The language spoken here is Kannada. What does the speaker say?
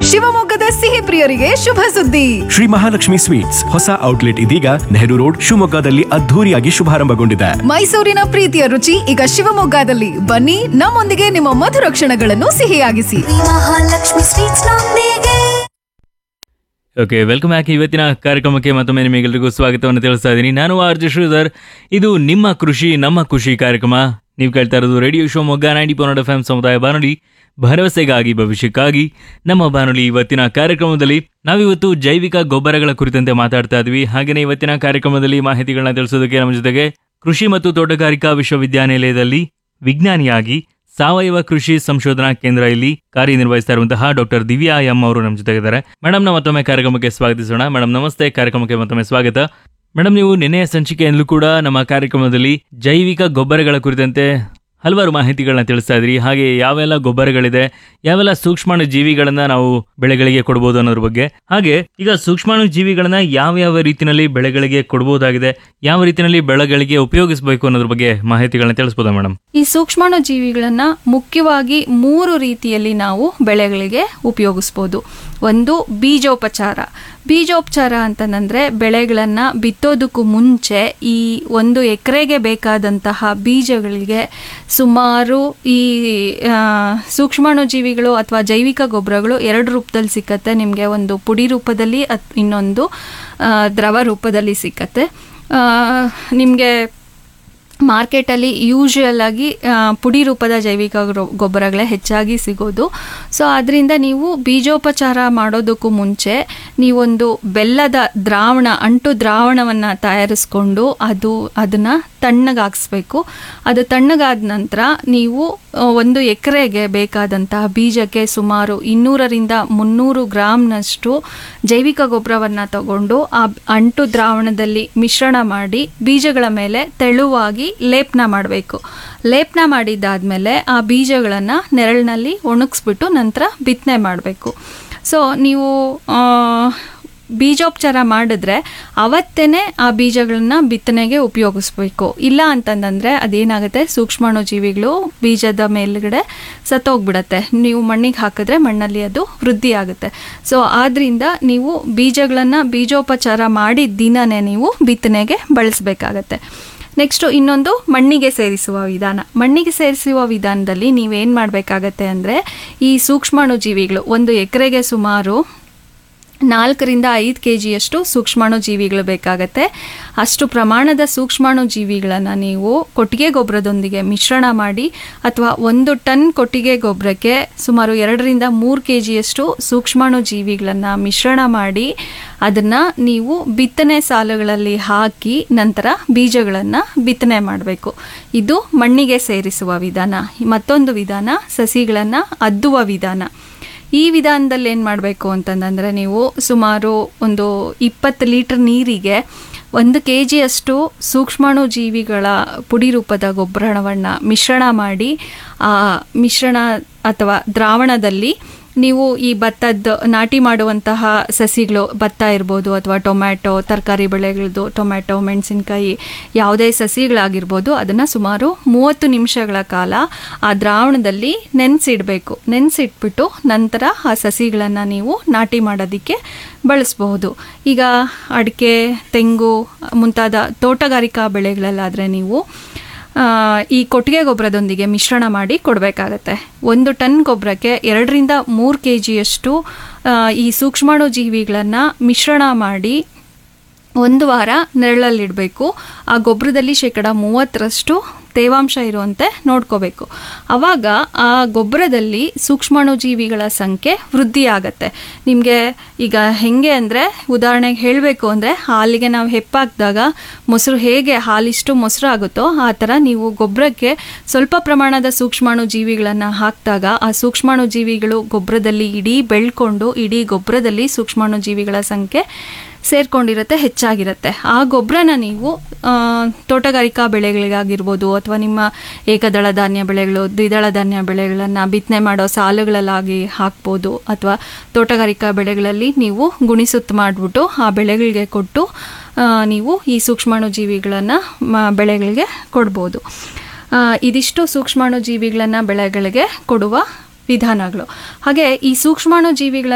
ಶಿವಮೊಗ್ಗದ ಸಿಹಿ ಪ್ರಿಯರಿಗೆ ಶುಭ ಸುದ್ದಿ ಶ್ರೀ ಮಹಾಲಕ್ಷ್ಮಿ ಸ್ವೀಟ್ಸ್ ಹೊಸ ಔಟ್ಲೆಟ್ ಇದೀಗ ನೆಹರು ರೋಡ್ ಶಿವಮೊಗ್ಗದಲ್ಲಿ ಅದ್ಧೂರಿಯಾಗಿ ಶುಭಾರಂಭಗೊಂಡಿದೆ ಮೈಸೂರಿನ ಪ್ರೀತಿಯ ರುಚಿ ಈಗ ಶಿವಮೊಗ್ಗದಲ್ಲಿ ಬನ್ನಿ ನಮ್ಮೊಂದಿಗೆ ನಿಮ್ಮ ಮಧುರ ಕ್ಷಣಗಳನ್ನು ಸಿಹಿಯಾಗಿಸಿ ಮಹಾಲಕ್ಷ್ಮಿ ಸ್ವೀಟ್ಸ್ ನೊಂದಿಗೆ ಓಕೆ ವೆಲ್ಕಮ್ ಬ್ಯಾಕ್ ಇವತ್ತಿನ ಕಾರ್ಯಕ್ರಮಕ್ಕೆ ಮತ್ತೊಮ್ಮೆ ನಿಮಗೆಲ್ಲರಿಗೂ ಸ್ವಾಗತವನ್ನು ತಿಳಿಸ್ತಾ ಇದ್ದೀನಿ ನಾನು ಆರ್ ಜೆ ಶ್ರೀಧರ್ ಇದು ನಿಮ್ಮ ಕೃಷಿ ನಮ್ಮ ಖುಷಿ ಕಾರ್ಯಕ್ರಮ ನೀವು ಕೇಳ್ತಾ ಇರೋದು radio Shivamogga ninety point F M ಸಮುದಾಯ ಬಾನುಲಿ ಭರವಸೆಗಾಗಿ ಭವಿಷ್ಯಕ್ಕಾಗಿ ನಮ್ಮ ಬಾನುಲಿ ಇವತ್ತಿನ ಕಾರ್ಯಕ್ರಮದಲ್ಲಿ ನಾವಿವತ್ತು ಜೈವಿಕ ಗೊಬ್ಬರಗಳ ಕುರಿತಂತೆ ಮಾತಾಡ್ತಾ ಇದ್ವಿ ಹಾಗೆಯೇ ಇವತ್ತಿನ ಕಾರ್ಯಕ್ರಮದಲ್ಲಿ ಮಾಹಿತಿಗಳನ್ನ ತಿಳಿಸೋದಕ್ಕೆ ನಮ್ಮ ಜೊತೆಗೆ ಕೃಷಿ ಮತ್ತು ತೋಟಗಾರಿಕಾ ವಿಶ್ವವಿದ್ಯಾನಿಲಯದಲ್ಲಿ ವಿಜ್ಞಾನಿಯಾಗಿ ಸಾವಯವ ಕೃಷಿ ಸಂಶೋಧನಾ ಕೇಂದ್ರ ಇಲ್ಲಿ ಕಾರ್ಯನಿರ್ವಹಿಸ್ತಾ ಇರುವಂತಹ ಡಾಕ್ಟರ್ ದಿವ್ಯಾ ಎಂ ಅವರು ನಮ್ಮ ಜೊತೆಗಿದ್ದಾರೆ ಮೇಡಮ್ ನಾವು ಮತ್ತೊಮ್ಮೆ ಕಾರ್ಯಕ್ರಮಕ್ಕೆ ಸ್ವಾಗತಿಸೋಣ ಮೇಡಮ್ ನಮಸ್ತೆ ಕಾರ್ಯಕ್ರಮಕ್ಕೆ ಮತ್ತೊಮ್ಮೆ ಸ್ವಾಗತ ಮೇಡಮ್ ನೀವು ನಿನ್ನೆಯ ಸಂಚಿಕೆಯಲ್ಲೂ ಕೂಡ ನಮ್ಮ ಕಾರ್ಯಕ್ರಮದಲ್ಲಿ ಜೈವಿಕ ಗೊಬ್ಬರಗಳ ಕುರಿತಂತೆ ಹಲವಾರು ಮಾಹಿತಿಗಳನ್ನ ತಿಳಿಸ್ತಾ ಇದ್ರಿ ಹಾಗೆ ಯಾವೆಲ್ಲ ಗೊಬ್ಬರಗಳಿದೆ ಯಾವೆಲ್ಲ ಸೂಕ್ಷ್ಮಾಣು ಜೀವಿಗಳನ್ನ ನಾವು ಬೆಳೆಗಳಿಗೆ ಕೊಡ್ಬೋದು ಅನ್ನೋದ್ರ ಬಗ್ಗೆ ಹಾಗೆ ಈಗ ಸೂಕ್ಷ್ಮಾಣು ಜೀವಿಗಳನ್ನ ಯಾವ ಯಾವ ರೀತಿಯಲ್ಲಿ ಬೆಳೆಗಳಿಗೆ ಕೊಡ್ಬೋದಾಗಿದೆ ಯಾವ ರೀತಿಯಲ್ಲಿ ಬೆಳೆಗಳಿಗೆ ಉಪಯೋಗಿಸಬೇಕು ಅನ್ನೋದ್ರ ಬಗ್ಗೆ ಮಾಹಿತಿಗಳನ್ನ ತಿಳಿಸ್ಬೋದಾ ಮೇಡಮ್ ಈ ಸೂಕ್ಷ್ಮಾಣು ಜೀವಿಗಳನ್ನ ಮುಖ್ಯವಾಗಿ ಮೂರು ರೀತಿಯಲ್ಲಿ ನಾವು ಬೆಳೆಗಳಿಗೆ ಉಪಯೋಗಿಸ್ಬೋದು ಒಂದು ಬೀಜೋಪಚಾರ ಬೀಜೋಪಚಾರ ಅಂತಂದ್ರೆ ಬೆಳೆಗಳನ್ನ ಬಿತ್ತೋದಕ್ಕೂ ಮುಂಚೆ ಈ ಒಂದು ಎಕರೆಗೆ ಬೇಕಾದಂತಹ ಬೀಜಗಳಿಗೆ ಸುಮಾರು ಈ ಆ, ಸೂಕ್ಷ್ಮಾಣು ಜೀವಿಗಳು ಅಥವಾ ಜೈವಿಕ ಗೊಬ್ಬರಗಳು ಎರಡು ರೂಪದಲ್ಲಿ ಸಿಕ್ಕತ್ತೆ ನಿಮಗೆ ಒಂದು ಪುಡಿ ರೂಪದಲ್ಲಿ ಅತ್ ಇನ್ನೊಂದು ಆ, ದ್ರವ ರೂಪದಲ್ಲಿ ಸಿಕ್ಕತ್ತೆ ನಿಮಗೆ ಮಾರ್ಕೆಟಲ್ಲಿ ಯೂಶುವಲ್ ಆಗಿ ಆ, ಪುಡಿ ರೂಪದ ಜೈವಿಕ ಗ್ರೊ- ಗೊಬ್ಬರಗಳೇ ಹೆಚ್ಚಾಗಿ ಸಿಗೋದು ಸೊ ಅದರಿಂದ ನೀವು ಬೀಜೋಪಚಾರ ಮಾಡೋದಕ್ಕೂ ಮುಂಚೆ ನೀವೊಂದು ಬೆಲ್ಲದ ದ್ರಾವಣ ಅಂಟು ದ್ರಾವಣವನ್ನು ತಯಾರಿಸ್ಕೊಂಡು ಅದು ಅದನ್ನು ತಣ್ಣಗಾಗಿಸ್ಬೇಕು ಅದು ತಣ್ಣಗಾದ ನಂತರ ನೀವು ಆ, ಒಂದು ಎಕರೆಗೆ ಬೇಕಾದಂತಹ ಬೀಜಕ್ಕೆ ಸುಮಾರು ಇನ್ನೂರರಿಂದ ಮುನ್ನೂರು ಗ್ರಾಮ್ನಷ್ಟು ಜೈವಿಕ ಗೊಬ್ಬರವನ್ನು ತಗೊಂಡು ಆ ಅಂಟು ದ್ರಾವಣದಲ್ಲಿ ಮಿಶ್ರಣ ಮಾಡಿ ಬೀಜಗಳ ಮೇಲೆ ತೆಳುವಾಗಿ ಲೇಪನ ಮಾಡಬೇಕು ಲೇಪನ ಮಾಡಿದ್ದಾದ್ಮೇಲೆ ಆ ಬೀಜಗಳನ್ನು ನೆರಳಿನಲ್ಲಿ ಒಣಗಿಸ್ಬಿಟ್ಟು ನಂತರ ಬಿತ್ತನೆ ಮಾಡಬೇಕು ಸೊ ನೀವು ಆ, ಬೀಜೋಪಚಾರ ಮಾಡಿದ್ರೆ ಅವತ್ತೇನೆ ಆ ಬೀಜಗಳನ್ನ ಬಿತ್ತನೆಗೆ ಉಪಯೋಗಿಸ್ಬೇಕು ಇಲ್ಲ ಅಂತಂದ್ರೆ ಅದೇನಾಗುತ್ತೆ ಸೂಕ್ಷ್ಮಾಣು ಜೀವಿಗಳು ಬೀಜದ ಮೇಲ್ಗಡೆ ಸತ್ತೋಗ್ಬಿಡತ್ತೆ ನೀವು ಮಣ್ಣಿಗೆ ಹಾಕಿದ್ರೆ ಮಣ್ಣಲ್ಲಿ ಅದು ವೃದ್ಧಿ ಆಗುತ್ತೆ ಸೊ ಆದ್ರಿಂದ ನೀವು ಬೀಜಗಳನ್ನು ಬೀಜೋಪಚಾರ ಮಾಡಿದ ದಿನನೇ ನೀವು ಬಿತ್ತನೆಗೆ ಬಳಸಬೇಕಾಗತ್ತೆ ನೆಕ್ಸ್ಟು ಇನ್ನೊಂದು ಮಣ್ಣಿಗೆ ಸೇರಿಸುವ ವಿಧಾನ ಮಣ್ಣಿಗೆ ಸೇರಿಸುವ ವಿಧಾನದಲ್ಲಿ ನೀವೇನು ಮಾಡಬೇಕಾಗತ್ತೆ ಅಂದರೆ ಈ ಸೂಕ್ಷ್ಮಾಣು ಜೀವಿಗಳು ಒಂದು ಎಕರೆಗೆ ಸುಮಾರು ನಾಲ್ಕರಿಂದ ಐದು ಕೆ ಜಿಯಷ್ಟು ಸೂಕ್ಷ್ಮಾಣು ಜೀವಿಗಳು ಬೇಕಾಗತ್ತೆ ಅಷ್ಟು ಪ್ರಮಾಣದ ಸೂಕ್ಷ್ಮಾಣು ಜೀವಿಗಳನ್ನು ನೀವು ಕೊಟ್ಟಿಗೆ ಗೊಬ್ಬರದೊಂದಿಗೆ ಮಿಶ್ರಣ ಮಾಡಿ ಅಥವಾ ಒಂದು ಟನ್ ಕೊಟ್ಟಿಗೆ ಗೊಬ್ಬರಕ್ಕೆ ಸುಮಾರು ಎರಡರಿಂದ ಮೂರು ಕೆ ಜಿಯಷ್ಟು ಸೂಕ್ಷ್ಮಾಣು ಜೀವಿಗಳನ್ನು ಮಿಶ್ರಣ ಮಾಡಿ ಅದನ್ನು ನೀವು ಬಿತ್ತನೆ ಸಾಲುಗಳಲ್ಲಿ ಹಾಕಿ ನಂತರ ಬೀಜಗಳನ್ನು ಬಿತ್ತನೆ ಮಾಡಬೇಕು ಇದು ಮಣ್ಣಿಗೆ ಸೇರಿಸುವ ವಿಧಾನ ಮತ್ತೊಂದು ವಿಧಾನ ಸಸಿಗಳನ್ನು ಅದ್ದುವ ವಿಧಾನ ಈ ವಿಧಾನದಲ್ಲಿ ಏನು ಮಾಡಬೇಕು ಅಂತಂದರೆ ನೀವು ಸುಮಾರು ಒಂದು ಇಪ್ಪತ್ತು ಲೀಟರ್ ನೀರಿಗೆ ಒಂದು ಕೆ ಜಿಯಷ್ಟು ಸೂಕ್ಷ್ಮಾಣು ಜೀವಿಗಳ ಪುಡಿ ರೂಪದ ಗೊಬ್ಬರವನ್ನು ಮಿಶ್ರಣ ಮಾಡಿ ಆ ಮಿಶ್ರಣ ಅಥವಾ ದ್ರಾವಣದಲ್ಲಿ ನೀವು ಈ ಭತ್ತದ ನಾಟಿ ಮಾಡುವಂತಹ ಸಸಿಗಳು ಭತ್ತ ಇರ್ಬೋದು ಅಥವಾ ಟೊಮ್ಯಾಟೊ ತರಕಾರಿ ಬೆಳೆಗಳದ್ದು ಟೊಮ್ಯಾಟೊ ಮೆಣಸಿನ್ಕಾಯಿ ಯಾವುದೇ ಸಸಿಗಳಾಗಿರ್ಬೋದು ಅದನ್ನು ಸುಮಾರು ಮೂವತ್ತು ನಿಮಿಷಗಳ ಕಾಲ ಆ ದ್ರಾವಣದಲ್ಲಿ ನೆನೆಸಿಡಬೇಕು ನೆನೆಸಿಟ್ಬಿಟ್ಟು ನಂತರ ಆ ಸಸಿಗಳನ್ನು ನೀವು ನಾಟಿ ಮಾಡೋದಕ್ಕೆ ಬಳಸಬಹುದು ಈಗ ಅಡಿಕೆ ತೆಂಗು ಮುಂತಾದ ತೋಟಗಾರಿಕಾ ಬೆಳೆಗಳಲ್ಲಾದರೆ ನೀವು ಆ, ಈ ಕೊಟ್ಟಿಗೆ ಗೊಬ್ಬರದೊಂದಿಗೆ ಮಿಶ್ರಣ ಮಾಡಿ ಕೊಡಬೇಕಾಗತ್ತೆ ಒಂದು ಟನ್ ಗೊಬ್ಬರಕ್ಕೆ ಎರಡರಿಂದ ಮೂರು ಕೆ ಜಿಯಷ್ಟು ಈ ಸೂಕ್ಷ್ಮಾಣು ಜೀವಿಗಳನ್ನು ಮಿಶ್ರಣ ಮಾಡಿ ಒಂದು ವಾರ ನೆರಳಲ್ಲಿಡಬೇಕು ಆ ಗೊಬ್ಬರದಲ್ಲಿ ಶೇಕಡ ಮೂವತ್ತರಷ್ಟು ತೇವಾಂಶ ಇರುವಂತೆ ನೋಡ್ಕೋಬೇಕು ಆವಾಗ ಆ ಗೊಬ್ಬರದಲ್ಲಿ ಸೂಕ್ಷ್ಮಾಣು ಜೀವಿಗಳ ಸಂಖ್ಯೆ ವೃದ್ಧಿ ಆಗತ್ತೆ ನಿಮಗೆ ಈಗ ಹೆಂಗೆ ಅಂದರೆ ಉದಾಹರಣೆಗೆ ಹೇಳಬೇಕು ಅಂದರೆ ಹಾಲಿಗೆ ನಾವು ಹೆಪ್ಪಾಕಿದಾಗ ಮೊಸರು ಹೇಗೆ ಹಾಲಿಷ್ಟು ಮೊಸರು ಆಗುತ್ತೋ ಆ ಥರ ನೀವು ಗೊಬ್ಬರಕ್ಕೆ ಸ್ವಲ್ಪ ಪ್ರಮಾಣದ ಸೂಕ್ಷ್ಮಾಣು ಜೀವಿಗಳನ್ನು ಹಾಕಿದಾಗ ಆ ಸೂಕ್ಷ್ಮಾಣು ಜೀವಿಗಳು ಗೊಬ್ಬರದಲ್ಲಿ ಇಡೀ ಬೆಳ್ಕೊಂಡು ಇಡೀ ಗೊಬ್ಬರದಲ್ಲಿ ಸೂಕ್ಷ್ಮಾಣು ಜೀವಿಗಳ ಸಂಖ್ಯೆ ಸೇರ್ಕೊಂಡಿರುತ್ತೆ ಹೆಚ್ಚಾಗಿರುತ್ತೆ ಆ ಗೊಬ್ಬರನ ನೀವು ಆ, ತೋಟಗಾರಿಕಾ ಬೆಳೆಗಳಿಗಾಗಿರ್ಬೋದು ಅಥವಾ ನಿಮ್ಮ ಏಕದಳ ಧಾನ್ಯ ಬೆಳೆಗಳು ದ್ವಿದಳ ಧಾನ್ಯ ಬೆಳೆಗಳನ್ನು ಬಿತ್ತನೆ ಮಾಡೋ ಸಾಲುಗಳಲ್ಲಾಗಿ ಹಾಕ್ಬೋದು ಅಥವಾ ತೋಟಗಾರಿಕಾ ಬೆಳೆಗಳಲ್ಲಿ ನೀವು ಗುಣಿಸುತ್ತ ಮಾಡಿಬಿಟ್ಟು ಆ ಬೆಳೆಗಳಿಗೆ ಕೊಟ್ಟು ಆ, ನೀವು ಈ ಸೂಕ್ಷ್ಮಾಣು ಜೀವಿಗಳನ್ನು ಬೆಳೆಗಳಿಗೆ ಕೊಡ್ಬೋದು ಆ, ಇದಿಷ್ಟು ಸೂಕ್ಷ್ಮಾಣು ಜೀವಿಗಳನ್ನು ಬೆಳೆಗಳಿಗೆ ಕೊಡುವ ವಿಧಾನಗಳು ಹಾಗೆ ಈ ಸೂಕ್ಷ್ಮಾಣು ಜೀವಿಗಳ